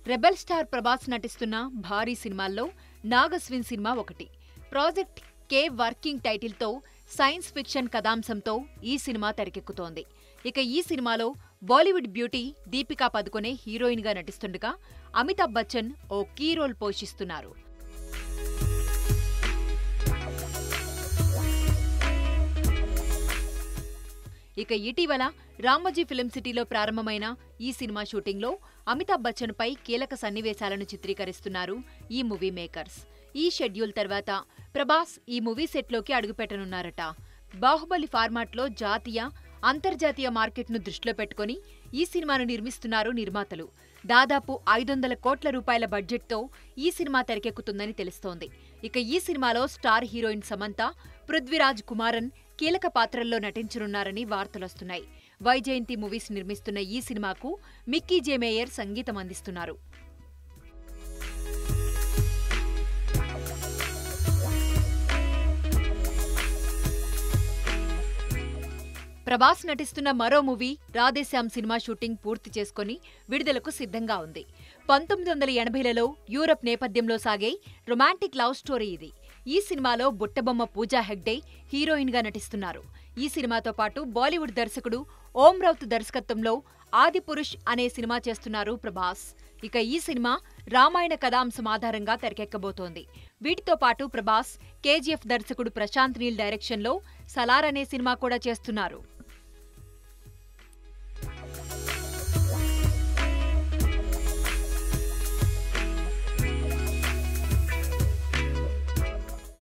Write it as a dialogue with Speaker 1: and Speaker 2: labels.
Speaker 1: rebel star Prabhas నటిస్తున్న భారీ సినిమాల్లో నాగస్విన్ సినిమా ఒకటి ప్రాజెక్ట్ కే వర్కింగ్ టైటిల్తో సైన్స్ ఫిక్షన్ కథాంశంతో ఈ సినిమా తెరకెక్కుతోంది ఇక ఈ సినిమాలో బాలీవుడ్ బ్యూటీ దీపికా పదుకొనే హీరోయిన్గా నటిస్తుండగా అమితాబ్ బచ్చన్ ఓ కీ రోల్ పోషిస్తున్నారు ఇక ఇటీవల రామోజీ ఫిలిం సిటీలో ప్రారంభమైన ఈ సినిమా షూటింగ్లో అమితాబ్ బచ్చన్ పై కీలక సన్నివేశాలను చిత్రీకరిస్తున్నారు ఈ మూవీ మేకర్స్ ఈ షెడ్యూల్ తర్వాత ప్రభాస్ ఈ మూవీ సెట్లోకి అడుగుపెట్టనున్నారట బాహుబలి ఫార్మాట్లో జాతీయ అంతర్జాతీయ మార్కెట్ను దృష్టిలో పెట్టుకుని ఈ సినిమాను నిర్మిస్తున్నారు నిర్మాతలు దాదాపు ఐదు వందల కోట్ల రూపాయల బడ్జెట్తో ఈ సినిమా తెరకెక్కుతుందని తెలుస్తోంది ఇక ఈ సినిమాలో స్టార్ హీరోయిన్ సమంత పృథ్వీరాజ్ కుమారన్ కీలక పాత్రల్లో నటించనున్నారని వార్తలొస్తున్నాయి వైజయంతి మూవీస్ నిర్మిస్తున్న ఈ సినిమాకు మిక్కీ జే మేయర్ సంగీతం అందిస్తున్నారు ప్రభాస్ నటిస్తున్న మరో మూవీ రాధేశ్యామ్ సినిమా షూటింగ్ పూర్తి చేసుకుని విడుదలకు సిద్ధంగా ఉంది పంతొమ్మిది వందల ఎనభైలలో యూరప్ నేపథ్యంలో సాగే రొమాంటిక్ లవ్ స్టోరీ ఇది ఈ సినిమాలో బుట్టబొమ్మ పూజా హెగ్డే హీరోయిన్గా నటిస్తున్నారు ఈ సినిమాతో పాటు బాలీవుడ్ దర్శకుడు ఓం రౌత్ దర్శకత్వంలో ఆదిపురుష్ అనే సినిమా చేస్తున్నారు ప్రభాస్ ఇక ఈ సినిమా రామాయణ కథాంశం ఆధారంగా తెరకెక్కబోతోంది వీటితో పాటు ప్రభాస్ కేజీఎఫ్ దర్శకుడు ప్రశాంత్ నీల్ డైరెక్షన్లో సలార్ అనే సినిమా కూడా చేస్తున్నారు